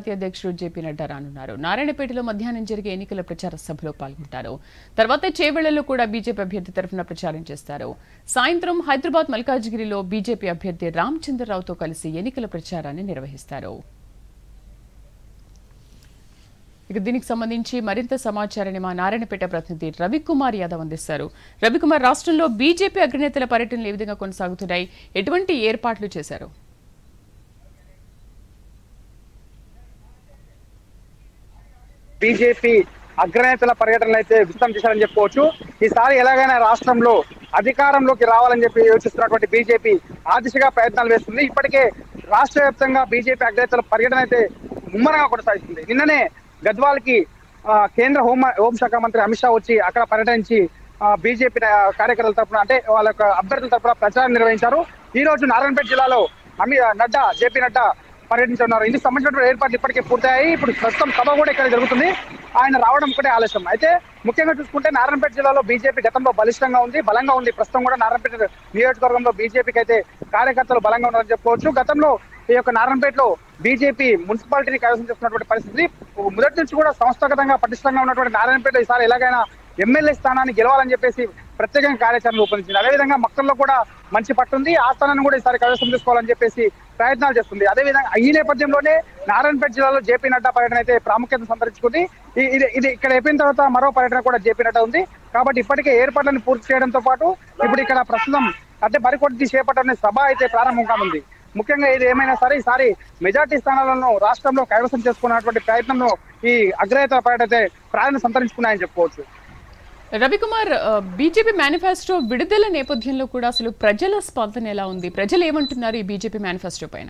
జాతీయ అధ్యక్షుడు జేపీ నడ్డా రానున్నారు నారాయణపేటలో మధ్యాహ్నం జరిగే ఎన్నికల ప్రచార సభలో పాల్గొంటారు తర్వాత చేవెళ్లలో కూడా బీజేపీ అభ్యర్థి తరఫున ప్రచారం చేస్తారు సాయంత్రం హైదరాబాద్ మల్కాజ్గిరిలో బీజేపీ అభ్యర్థి రామచంద్రరావుతో కలిసి ఎన్నికల ప్రచారాన్ని నిర్వహిస్తారు ఇక దీనికి సంబంధించి మరింత సమాచారాన్ని మా నారాయణపేట ప్రతినిధి రవికుమార్ యాదవ్ అందిస్తారు రవికుమార్ రాష్ట్రంలో బీజేపీ అగ్రనేతల పర్యటనలు ఏ విధంగా కొనసాగుతున్నాయి ఎటువంటి ఏర్పాట్లు చేశారు బీజేపీ అగ్రనేతల పర్యటనలు అయితే విస్తృతం చేశారని చెప్పుకోవచ్చు ఈసారి ఎలాగైనా రాష్ట్రంలో అధికారంలోకి రావాలని చెప్పి యోచిస్తున్నటువంటి బీజేపీ ఆ దిశగా ప్రయత్నాలు వేస్తుంది ఇప్పటికే రాష్ట్ర వ్యాప్తంగా బీజేపీ అగ్రనేతల పర్యటన అయితే ముమ్మరంగా కొనసాగుతుంది నిన్ననే గద్వాల్కి ఆ, కేంద్ర హోం హోంశాఖ మంత్రి అమిత్ షా వచ్చి అక్కడ పర్యటించి ఆ, బీజేపీ నా- కార్యకర్తల తరపున అంటే వాళ్ళ యొక్క అభ్యర్థుల తరపున ప్రచారం నిర్వహించారు ఈ రోజు నారాయణపేట జిల్లాలో అమి నడ్డా జేపీ నడ్డా పర్యటించున్నారు ఇందుకు సంబంధించినటువంటి ఏర్పాట్లు ఇప్పటికే పూర్తయ్యాయి ఇప్పుడు ప్రస్తుతం సభ కూడా ఇక్కడ జరుగుతుంది ఆయన రావడం ఒకటే ఆలస్యం అయితే ముఖ్యంగా చూసుకుంటే నారాయణపేట జిల్లాలో బీజేపీ గతంలో బలిష్టంగా ఉంది బలంగా ఉంది ప్రస్తుతం కూడా నారాయణపేట నియోజకవర్గంలో బీజేపీకి అయితే కార్యకర్తలు బలంగా ఉన్నారని చెప్పుకోవచ్చు గతంలో ఈ యొక్క నారాయణపేటలో బీజేపీ మున్సిపాలిటీని కైవసం చేస్తున్నటువంటి పరిస్థితి మొదటి నుంచి కూడా సంస్థాగతంగా పటిష్టంగా ఉన్నటువంటి నారాయణపేట ఈసారి ఎలాగైనా ఎమ్మెల్యే స్థానాన్ని గెలవాలని చెప్పేసి ప్రత్యేకంగా కార్యాచరణ రూపొందించింది అదేవిధంగా మక్కల్లో కూడా మంచి పట్టుంది ఆ స్థానాన్ని కూడా ఈసారి కైవసం చేసుకోవాలని చెప్పేసి ప్రయత్నాలు చేస్తుంది అదేవిధంగా ఈ నేపథ్యంలోనే నారాయణపేట జిల్లాలో జేపీ నడ్డా పర్యటన అయితే ప్రాముఖ్యత సంతరించుకుంది ఈ- ఇది ఇది ఇక్కడ అయిపోయిన తర్వాత మరో పర్యటన కూడా జేపీ నడ్డా ఉంది కాబట్టి ఇప్పటికే ఏర్పాట్లను పూర్తి చేయడంతో పాటు ఇప్పుడు ఇక్కడ ప్రస్తుతం అంటే మరికొద్ది చేపట్టనే సభ అయితే ప్రారంభం కానుంది ముఖ్యంగా ఇది ఏమైనా సరే ఈసారి మెజార్టీ స్థానాలను రాష్ట్రంలో కైవసం చేసుకున్నటువంటి ప్రయత్నంలో ఈ అగ్రనేత పర్యటన అయితే ప్రాధాన్యత సంతరించుకున్నాయని చెప్పుకోవచ్చు రవికుమార్ ఆ, బీజేపీ మేనిఫెస్టో విడుదల నేపథ్యంలో కూడా అసలు ప్రజల స్పందన ఎలా ఉంది ప్రజలు ఏమంటున్నారు ఈ బీజేపీ మేనిఫెస్టో పైన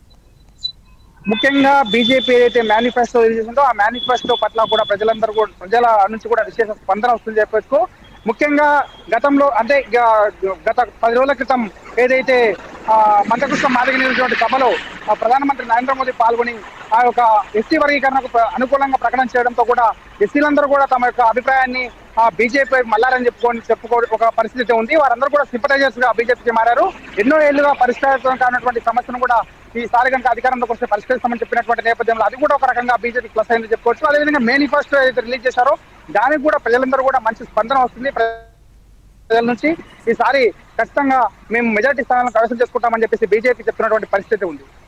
ముఖ్యంగా బీజేపీ ఏదైతే మేనిఫెస్టో రిలీజ్ చేసిందో ఆ మేనిఫెస్టో పట్ల కూడా ప్రజలందరూ కూడా ప్రజల నుంచి కూడా విశేష స్పందన వస్తుంది చెప్పొచ్చు ముఖ్యంగా గతంలో అంటే గ- గత పది రోజుల క్రితం ఏదైతే ఆ, మందకృష్ణ మాదిగ నిర్వహించిన సభలో ఆ, ప్రధానమంత్రి నరేంద్ర మోదీ పాల్గొని ఆ యొక్క ఎస్సీ వర్గీకరణకు ప్ర- అనుకూలంగా ప్రకటన చేయడంతో కూడా ఎస్సీలందరూ కూడా తమ యొక్క అభిప్రాయాన్ని ఆ బీజేపీ మల్లారని చెప్పుకొని చెప్పుకో ఒక పరిస్థితి అయితే ఉంది వారందరూ కూడా సింపటైజర్స్ గా బీజేపీకి మారారు ఎన్నో ఏళ్లుగా పరిష్కారం కానటువంటి సమస్యను కూడా ఈసారి కనుక అధికారంలోకి వస్తే పరిష్కరిస్తామని చెప్పినటువంటి నేపథ్యంలో అది కూడా ఒక రకంగా బీజేపీ ప్లస్ అయింది చెప్పుకోవచ్చు అదేవిధంగా మేనిఫెస్టో ఏదైతే రిలీజ్ చేశారో దానికి కూడా ప్రజలందరూ కూడా మంచి స్పందన వస్తుంది ప్రజల నుంచి ఈసారి ఖచ్చితంగా మేము మెజార్టీ స్థానాలను కైవసం చేసుకుంటామని చెప్పేసి బీజేపీ చెప్తున్నటువంటి పరిస్థితి ఉంది